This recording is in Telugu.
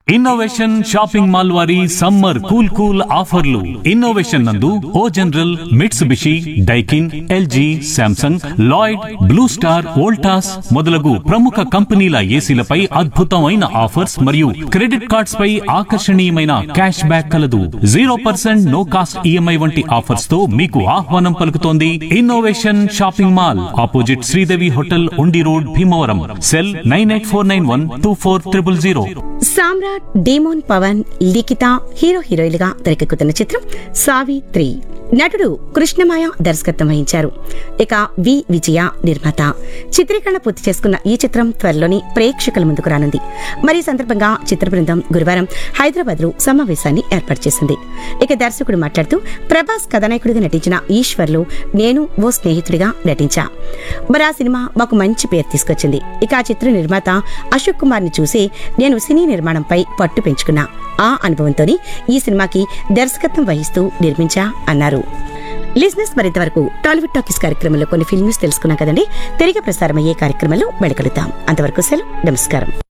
ఇన్నోవేషన్ షాపింగ్ మాల్ వారి సమ్మర్ కూల్ కూల్ ఆఫర్లు ఇన్నోవేషన్ నందు O General Mitsubishi Daikin LG Samsung Lloyd Blue Star Voltas మొదలగు ప్రముఖ కంపెనీల ఏసీలపై అద్భుతమైన ఆఫర్స్ మరియు క్రెడిట్ కార్డ్స్ పై ఆకర్షణీయమైన క్యాష్ బ్యాక్ కలదు zero percent no cost EMI వంటి ఆఫర్స్ తో మీకు ఆహ్వానం పలుకుతోంది Innovation shopping mall opposite Sridevi hotel Undi road Bhimavaram cell nine eight four nine one two four triple zero Samrat డేమోన్ పవన్ లిఖిత హీరో హీరోయిన్లుగా తెరకెక్కుతున్న చిత్రం సావిత్రి నటుడు కృష్ణమాయ దర్శకత్వం వహించారు ఇక వి విజయ నిర్మాత చిత్రీకరణ పూర్తి చేసుకున్న ఈ చిత్రం త్వరలోని ప్రేక్షకుల ముందుకు రానుంది మరి ఈ సందర్భంగా చిత్ర బృందం గురువారం హైదరాబాద్ లో సమావేశాన్ని ఏర్పాటు చేసింది ఇక దర్శకుడు మాట్లాడుతూ ప్రభాస్ కథానాయకుడిగా నటించిన ఈశ్వర్లు నేను ఓ స్నేహితుడిగా నటించా మరి ఆ సినిమా మాకు మంచి పేరు తీసుకొచ్చింది ఇక ఆ చిత్ర నిర్మాత అశోక్ కుమార్ ని చూసి నేను సినీ నిర్మాణంపై పట్టు పెంచుకున్నా ఆ అనుభవంతోని ఈ సినిమాకి దర్శకత్వం వహిస్తూ నిర్మించా అన్నారు లిజినెస్ మరింతవరకు టాలీవుడ్ టాకీస్ కార్యక్రమంలో కొన్ని ఫిల్మ్స్ తెలుసుకున్నాం కదండి తిరిగి ప్రసారమయ్యే కార్యక్రమంలో వెళకలుద్దాం అంతవరకు సెలవు నమస్కారం